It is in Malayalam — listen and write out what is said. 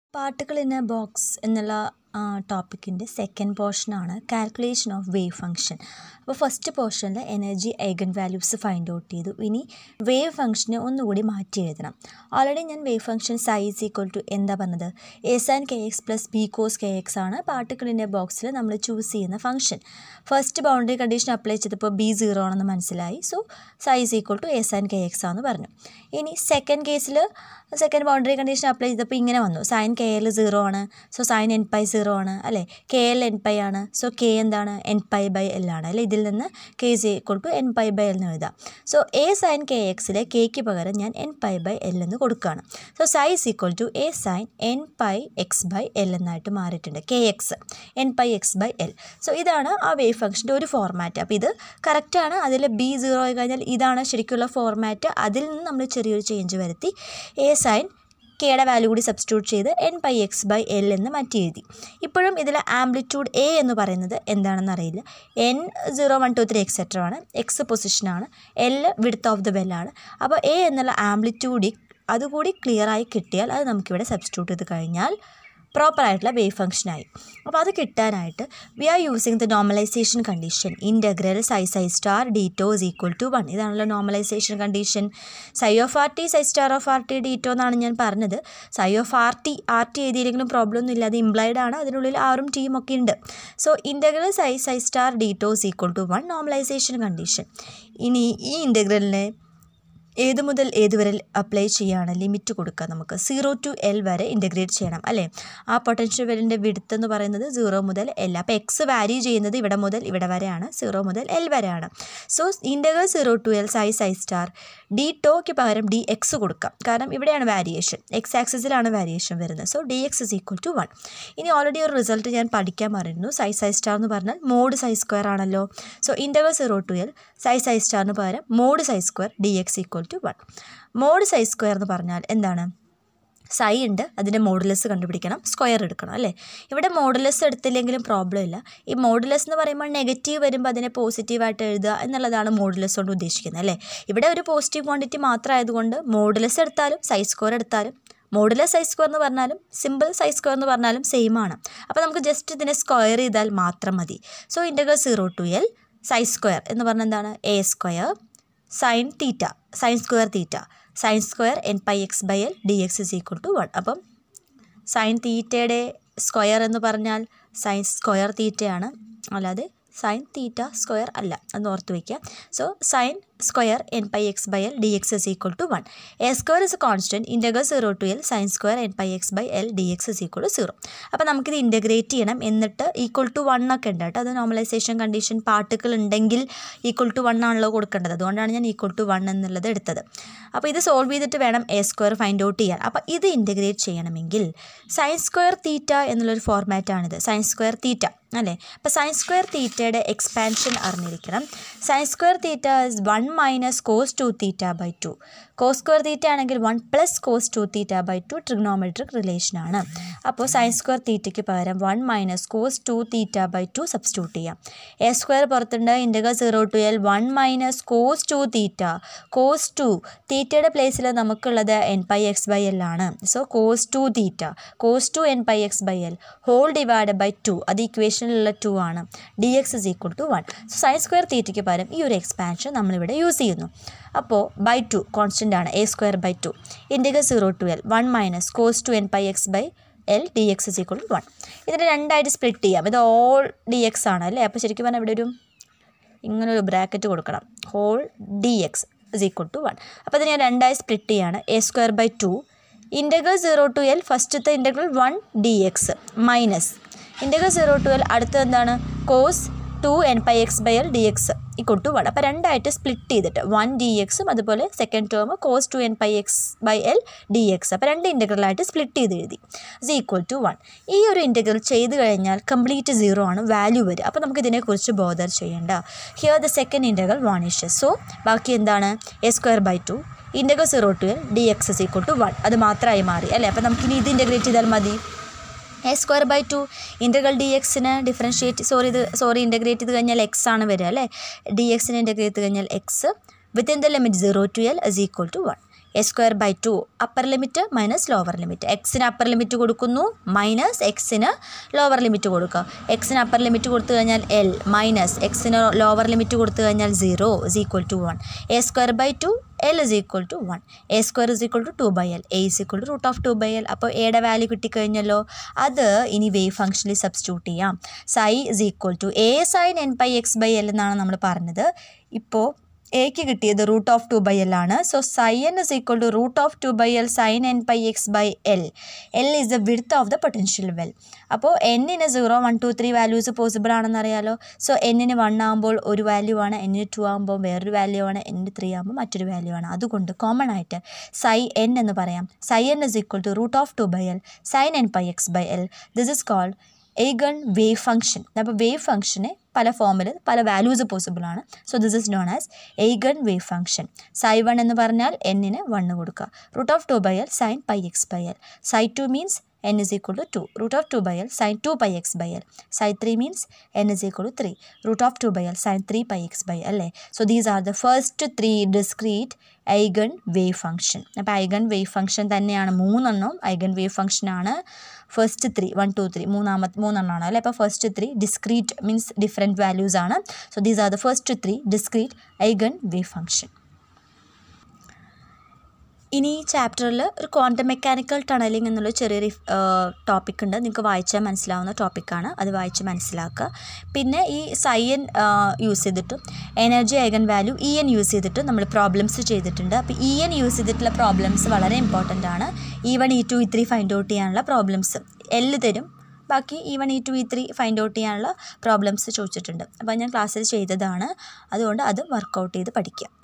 പാർട്ടിക്കിൾ ഇൻ എ ബോക്സ് എന്നുള്ള ടോപ്പിക്കിൻ്റെ സെക്കൻഡ് പോർഷനാണ് കാൽക്കുലേഷൻ ഓഫ് വേവ് ഫംഗ്ഷൻ അപ്പോൾ ഫസ്റ്റ് പോർഷനിൽ energy eigen values find out ചെയ്തു ഇനി വേവ് ഫംഗ്ഷനെ ഒന്നുകൂടി മാറ്റി എഴുതണം ഓൾറെഡി ഞാൻ wave function psi equal to എന്താ പറഞ്ഞത് S and K X plus B cos K X ആണ് പാർട്ടിക്കിളിൻ്റെ ബോക്സിൽ നമ്മൾ ചൂസ് ചെയ്യുന്ന function first boundary condition apply ചെയ്തപ്പോൾ ബി സീറോ ആണെന്ന് മനസ്സിലായി so psi equal to S and K X ആണെന്ന് പറഞ്ഞു ഇനി സെക്കൻഡ് കേസിൽ സെക്കൻഡ് ബൗണ്ടറി കണ്ടീഷൻ അപ്ലൈ ചെയ്തപ്പോൾ ഇങ്ങനെ വന്നു സൈൻ കെ എൽ സീറോ ആണ് so sine N pi zero ആണ് അല്ലേ കെ എൽ എൻ പൈ ആണ് സോ കെ എന്താണ് എൻ പൈ ബൈ എൽ ആണ് അല്ലേ ഇതിൽ നിന്ന് K is equal to N pi by L എന്ന് എഴുതാം സോ എ സൈൻ കെ എക്സിലെ കെക്ക് പകരം ഞാൻ എൻ പൈ ബൈ എൽ എന്ന് കൊടുക്കുകയാണ് so psi equal to A sine N pi X by L എന്നായിട്ട് മാറിയിട്ടുണ്ട് K X N pi X by L so ഇതാണ് ആ വേവ് ഫംഗ്ഷൻ്റെ ഒരു ഫോർമാറ്റ് അപ്പോൾ ഇത് കറക്റ്റാണ് അതിൽ ബി സീറോ ആയി കഴിഞ്ഞാൽ ഇതാണ് ശരിക്കുള്ള ഫോർമാറ്റ് അതിൽ നിന്ന് നമ്മൾ ചെറിയൊരു ചേഞ്ച് വരുത്തി എ സൈൻ കെയുടെ വാല്യൂ കൂടി സബ്സ്റ്റിറ്റ്യൂട്ട് ചെയ്ത് N pi X by L എന്ന് മാറ്റി എഴുതി ഇപ്പോഴും ഇതിൽ ആംപ്ലിറ്റ്യൂഡ് എ എന്ന് പറയുന്നത് എന്താണെന്ന് അറിയില്ല N zero one two three etcetera ആണ് എക്സ് പൊസിഷനാണ് എൽ വിഡ്ത്ത് ഓഫ് ദ ബെല്ലാണ് അപ്പോൾ എ എന്നുള്ള ആംപ്ലിറ്റ്യൂഡ് അതുകൂടി ക്ലിയറായി കിട്ടിയാൽ അത് നമുക്കിവിടെ സബ്സ്റ്റിറ്റ്യൂട്ട് ചെയ്ത് കഴിഞ്ഞാൽ പ്രോപ്പറായിട്ടുള്ള വേവ് ഫംഗ്ഷനായി അപ്പോൾ അത് കിട്ടാനായിട്ട് we are using the normalization condition integral psi psi star d tau is equal to one ഇതാണല്ലോ normalization condition psi of R T psi star of R T d tau എന്നാണ് ഞാൻ പറഞ്ഞത് psi of R T R T എഴുതിയില്ലെങ്കിലും പ്രോബ്ലം ഒന്നും ഇല്ല അത് ഇംപ്ലൈഡ് ആണ് അതിനുള്ളിൽ ആറും ടിയും ഒക്കെ ഉണ്ട് so integral psi psi star d tau is equal to one normalization condition ഇനി ഈ ഇൻറ്റഗ്രലിനെ ഏത് മുതൽ ഏത് വരെ അപ്ലൈ ചെയ്യുകയാണ് ലിമിറ്റ് കൊടുക്കുക നമുക്ക് സീറോ ടു എൽ വരെ ഇൻറ്റഗ്രേറ്റ് ചെയ്യണം അല്ലേ ആ പൊട്ടൻഷ്യൽ വെല്ലിൻ്റെ വിടുത്ത് എന്ന് പറയുന്നത് സീറോ മുതൽ എൽ അപ്പോൾ എക്സ് വാരി ചെയ്യുന്നത് ഇവിടെ മുതൽ ഇവിടെ വരെയാണ് സീറോ മുതൽ എൽ വരെയാണ് so integral zero to L psi psi star D ടോയ്ക്ക് പകരം ഡി എക്സ് കൊടുക്കാം കാരണം ഇവിടെയാണ് വാരിയേഷൻ എക്സ് ആക്സിസിലാണ് വാരിയേഷൻ വരുന്നത് so D X is equal to one ഇനി ഓൾറെഡി ഒരു റിസൾട്ട് ഞാൻ പഠിക്കാൻ പറയുന്നു സൈ സൈ സ്റ്റാർ എന്ന് പറഞ്ഞാൽ മോഡ് സൈ സ്ക്വയർ ആണല്ലോ so integral zero to L psi psi സ്റ്റാറിന് പകരം mod psi square D X equal to one mod psi square എന്ന് പറഞ്ഞാൽ എന്താണ് സൈ ഉണ്ട് അതിൻ്റെ മോഡുലസ് കണ്ടുപിടിക്കണം സ്ക്വയർ എടുക്കണം അല്ലേ ഇവിടെ മോഡുലസ് എടുത്തില്ലെങ്കിലും പ്രോബ്ലം ഇല്ല ഈ മോഡുലസ് എന്ന് പറയുമ്പോൾ നെഗറ്റീവ് വരുമ്പോൾ അതിനെ പോസിറ്റീവായിട്ട് എഴുതുക എന്നുള്ളതാണ് മോഡുലസ് കൊണ്ട് ഉദ്ദേശിക്കുന്നത് അല്ലേ ഇവിടെ ഒരു പോസിറ്റീവ് ക്വാണ്ടിറ്റി മാത്രമായതുകൊണ്ട് മോഡുലസ് എടുത്താലും സൈ സ്ക്വയർ എടുത്താലും മോഡുലസ് സൈ സ്ക്വയർ എന്ന് പറഞ്ഞാലും സിമ്പിൾ സൈ സ്ക്വയർ എന്ന് പറഞ്ഞാലും സെയിം ആണ് അപ്പോൾ നമുക്ക് ജസ്റ്റ് ഇതിനെ സ്ക്വയർ ചെയ്താൽ മാത്രം മതി so integral zero to L psi square എന്ന് പറഞ്ഞാൽ എന്താണ് A square sine theta sine square theta sine square N pi X by L D X is equal to one അപ്പം സൈൻ തീറ്റയുടെ സ്ക്വയർ എന്ന് പറഞ്ഞാൽ സൈൻ സ്ക്വയർ തീറ്റയാണ് അല്ലാതെ സൈൻ തീറ്റ സ്ക്വയർ അല്ല എന്ന് ഓർത്ത് വയ്ക്കുക so sine square N pi X by L D X is equal to one A square is constant integral zero to L sine square N pi X by L D X is equal to zero അപ്പോൾ നമുക്കിത് ഇൻറ്റഗ്രേറ്റ് ചെയ്യണം എന്നിട്ട് ഈക്വൽ ടു വൺ ഒക്കെ ഉണ്ട് കേട്ടോ അത് നോർമലൈസേഷൻ കണ്ടീഷൻ പാർട്ടിക്കിൾ ഉണ്ടെങ്കിൽ ഈക്വൽ ടു വൺ ആണല്ലോ കൊടുക്കേണ്ടത് അതുകൊണ്ടാണ് ഞാൻ ഈക്വൽ ടു വൺ എന്നുള്ളത് എടുത്തത് അപ്പോൾ ഇത് സോൾവ് ചെയ്തിട്ട് വേണം എ സ്ക്വയർ ഫൈൻഡ് ഔട്ട് ചെയ്യാൻ അപ്പോൾ ഇത് ഇൻറ്റഗ്രേറ്റ് ചെയ്യണമെങ്കിൽ സൈൻ സ്ക്വയർ തീറ്റ എന്നുള്ളൊരു ഫോർമാറ്റാണിത് സൈൻ സ്ക്വയർ തീറ്റ അല്ലേ അപ്പോൾ സൈൻ സ്ക്വയർ തീറ്റയുടെ എക്സ്പാൻഷൻ അറിഞ്ഞിരിക്കണം sine square theta is one minus cos two theta by two cos square theta ആണെങ്കിൽ one plus cos two theta by two trigonometric റിലേഷനാണ് അപ്പോൾ സൈൻ സ്ക്വയർ തീറ്റയ്ക്ക് പകരം one minus cos two theta by two substitute ചെയ്യാം എ സ്ക്വയർ പുറത്തുണ്ട് integral zero to L one minus cos two theta cos two തീറ്റയുടെ പ്ലേസിൽ നമുക്കുള്ളത് N pi X by L ആണ് so cos two theta cos two N pi X by L whole divide by two അത് ഇക്വേഷനിലുള്ള ടു ആണ് D X is equal to one so sine square തീറ്റയ്ക്ക് പകരം ഈ ഒരു എക്സ്പാൻഷൻ നമ്മളിവിടെ യൂസ് ചെയ്യുന്നു അപ്പോൾ ബൈ ടു കോൺസ്റ്റൻ്റ് ആണ് A square by two integral zero to L one minus cos two N pi X by L D X is equal to one ഇതിനെ രണ്ടായിട്ട് സ്പ്ലിറ്റ് ചെയ്യാം ഇത് ഓൾ ഡി എക്സ് ആണ് അല്ലേ അപ്പോൾ ശരിക്കും പറഞ്ഞാൽ ഇവിടെ ഒരു ഇങ്ങനെ ഒരു ബ്രാക്കറ്റ് കൊടുക്കണം whole D X is equal to one അപ്പോൾ ഇത് ഞാൻ രണ്ടായി സ്പ്ലിറ്റ് ചെയ്യാണ് A square by two integral zero to L ഫസ്റ്റത്തെ integral one D X minus integral zero to L അടുത്തത് എന്താണ് cos two N pi X by L D X equal to one അപ്പോൾ രണ്ടായിട്ട് സ്പ്ലിറ്റ് ചെയ്തിട്ട് വൺ ഡി എക്സും അതുപോലെ second term cos two N pi X by L D X അപ്പോൾ രണ്ട് ഇൻറ്റഗ്രലായിട്ട് സ്പ്ലിറ്റ് ചെയ്ത് എഴുതി ഇസ് ഈക്വൽ ടു വൺ ഈ ഒരു ഇൻറ്റഗ്രൽ ചെയ്ത് കഴിഞ്ഞാൽ കംപ്ലീറ്റ് സീറോ ആണ് വാല്യൂ വരിക അപ്പോൾ നമുക്ക് ഇതിനെക്കുറിച്ച് ബോധർ ചെയ്യേണ്ട here the second integral one issues so ബാക്കി എന്താണ് A square by two integral zero to L D X is equal to one അത് മാത്രമായി മാറി അല്ലേ അപ്പോൾ നമുക്കിനി ഇത് ഇൻറ്റഗ്രേറ്റ് ചെയ്താൽ മതി A square by two integral D എക്സിന് ഡിഫറൻഷ്യേറ്റ് സോറി ഇത് സോറി ഇൻറ്റഗ്രേറ്റ് ചെയ്ത് കഴിഞ്ഞാൽ എക്സ് ആണ് വരിക അല്ലേ ഡി എക്സിന് ഇൻറ്റഗ്രേറ്റ് ചെയ്ത് കഴിഞ്ഞാൽ X within the limit zero to L is equal to one A square by two upper limit minus lower limit എക്സിന് അപ്പർ ലിമിറ്റ് കൊടുക്കുന്നു മൈനസ് എക്സിന് ലോവർ ലിമിറ്റ് കൊടുക്കുക എക്സിന് അപ്പർ ലിമിറ്റ് കൊടുത്തു കഴിഞ്ഞാൽ എൽ മൈനസ് എക്സിന് ലോവർ ലിമിറ്റ് കൊടുത്തു കഴിഞ്ഞാൽ zero is equal to one A square by two L is equal to one A square is equal to two by L A is equal to root of two by L അപ്പോൾ എയുടെ വാല്യൂ കിട്ടിക്കഴിഞ്ഞല്ലോ അത് ഇനി വേവ് ഫംഗ്ഷനിൽ സബ്സ്റ്റിറ്റ്യൂട്ട് ചെയ്യാം psi is equal to A sine N pi X by L എന്നാണ് നമ്മൾ പറഞ്ഞത് ഇപ്പോൾ എക്ക് കിട്ടിയത് root of two by L ആണ് so psi N is equal to root of two by L sine N pi X by L L is the width of the potential well അപ്പോൾ എന്നിന് zero one two three values possible ആണെന്ന് അറിയാലോ സോ എന്നിന് വൺ ആകുമ്പോൾ ഒരു വാല്യൂ ആണ് എന്നിന് ടു ആകുമ്പോൾ വേറൊരു വാല്യൂ ആണ് എന്നിന് ത്രീ ആകുമ്പോൾ മറ്റൊരു വാല്യൂ ആണ് അതുകൊണ്ട് കോമൺ ആയിട്ട് സൈ എൻ എന്ന് പറയാം psi N is equal to root of two by L sine N pi X by L this is called eigen wave function അപ്പോൾ വേവ് ഫംഗ്ഷനെ പല ഫോമിൽ പല വാല്യൂസ് പോസിബിൾ ആണ് so this is known as eigen wave function psi one എന്ന് പറഞ്ഞാൽ എന്നിന് വണ്ണ് കൊടുക്കുക root of two by L sine pi X by L psi two means n is equal to 2 root of 2 by l sin 2 pi x by l psi 3 means n is equal to 3 root of 2 by l sin 3 pi x by l അല്ലേ so these are the first three discrete eigen wave function അപ്പോൾ ഐഗൺ വേവ് ഫംഗ്ഷൻ തന്നെയാണ് മൂന്നെണ്ണം ഐഗൺ വേവ് ഫംഗ്ഷൻ ആണ് first three one two three മൂന്നാമത്തെ മൂന്നെണ്ണമാണ് അല്ലേ അപ്പോൾ first three discrete means different values ആണ് so these are the first three discrete eigen wave function ഇനി ഈ ചാപ്റ്ററിൽ ഒരു ക്വാണ്ടം മെക്കാനിക്കൽ ടണലിംഗ് എന്നുള്ള ചെറിയൊരു ടോപ്പിക് ഉണ്ട് നിങ്ങൾക്ക് വായിച്ചാൽ മനസ്സിലാവുന്ന ടോപ്പിക്കാണ് അത് വായിച്ച് മനസ്സിലാക്കുക പിന്നെ ഈ സൈൻ യൂസ് ചെയ്തിട്ടും energy eigen value E N use ചെയ്തിട്ടും നമ്മൾ പ്രോബ്ലംസ് ചെയ്തിട്ടുണ്ട് അപ്പോൾ ഇ എൻ യൂസ് ചെയ്തിട്ടുള്ള പ്രോബ്ലംസ് വളരെ ഇമ്പോർട്ടൻ്റ് ആണ് E one E two E three find out ചെയ്യാനുള്ള പ്രോബ്ലംസ് എല്ല് തരും ബാക്കി E one E two E three find out ചെയ്യാനുള്ള പ്രോബ്ലംസ് ചോദിച്ചിട്ടുണ്ട് അപ്പോൾ ഞാൻ ക്ലാസ്സിൽ ചെയ്തതാണ് അതുകൊണ്ട് അത് വർക്കൗട്ട് ചെയ്ത് പഠിക്കുക